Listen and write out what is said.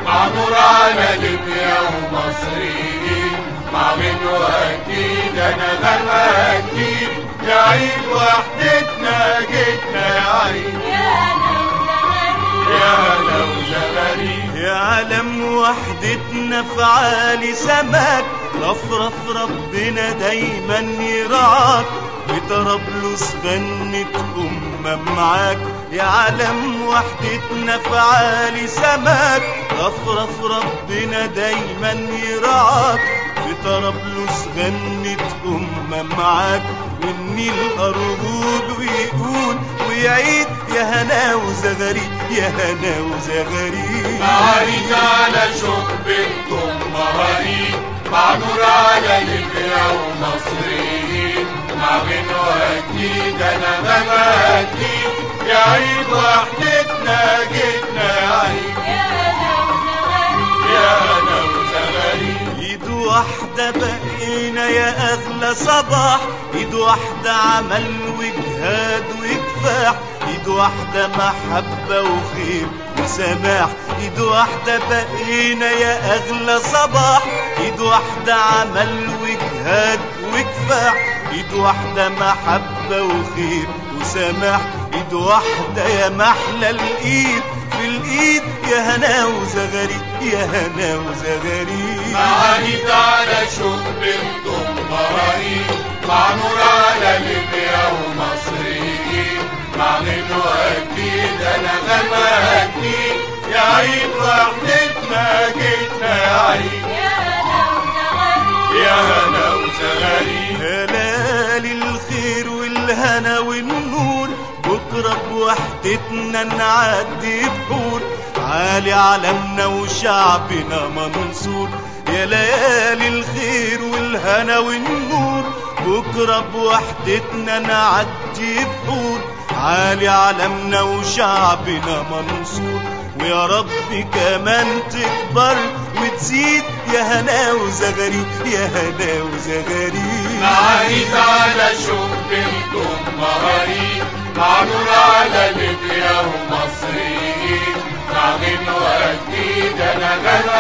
مع نور على ليبيا ومصريين مع غنوة أكيد أنا غنوة أكيد يا عيد وحدتنا جيتنا يا عيد يا هلا وزغاريد يا عالم وحدتنا في عالي سماك رفرف ربنا دايما يرعاك بطرابلس غنت أمة معاك يا عالم وحدتنا في عالي سماك رفرف ربنا دايما يرعاك بطرابلس غنت أمة معاك والنيل أرجوج ويقول ويعيد يا هنا وزغريد يا هنا وزغريد معاريك على شقبتكم مهاريك مع نور على ليبيا ومصريين مع غنوة أكيد أنا غنوة أكيد يا عيد وحدتنا جيتنا يا عيد يا هلا وزغاريد ايد واحدة بقينا يا اغلى صباح ايد واحدة عمل وجهاد وكفاح ايد واحدة محبة وخير وسماح ايد واحدة بقينا يا اغلى صباح ايد واحدة عمل وجهاد وكفاح ايد واحدة محبة وخير وسماح ايد واحدة يا محلى الايد في الايد يا هنا وزغريد يا هنا وزغريد معاريك على شقبتكم مهاريك مع نور على ليبيا ومصريين مع غنوة أكيد أنا غنوة أكيد يا عيد وحدتنا جيتنا يا عيد يا هلا وزغاريد هلال الخير والهنا والنور بكرة بوحدتنا نعدي بحور عالي علمنا وشعبنا منصور يا ليالي الخير والهنا والنور بكرة بوحدتنا نعدي بحور عالي علمنا وشعبنا منصور ويا رب كمان تكبر وتزيد يا هنا وزغري يا هنا وزغري معاريك على شقبتكم مهاريك مع نور على ليبيا ومصريين مع غنوة أكيد أنا غنوة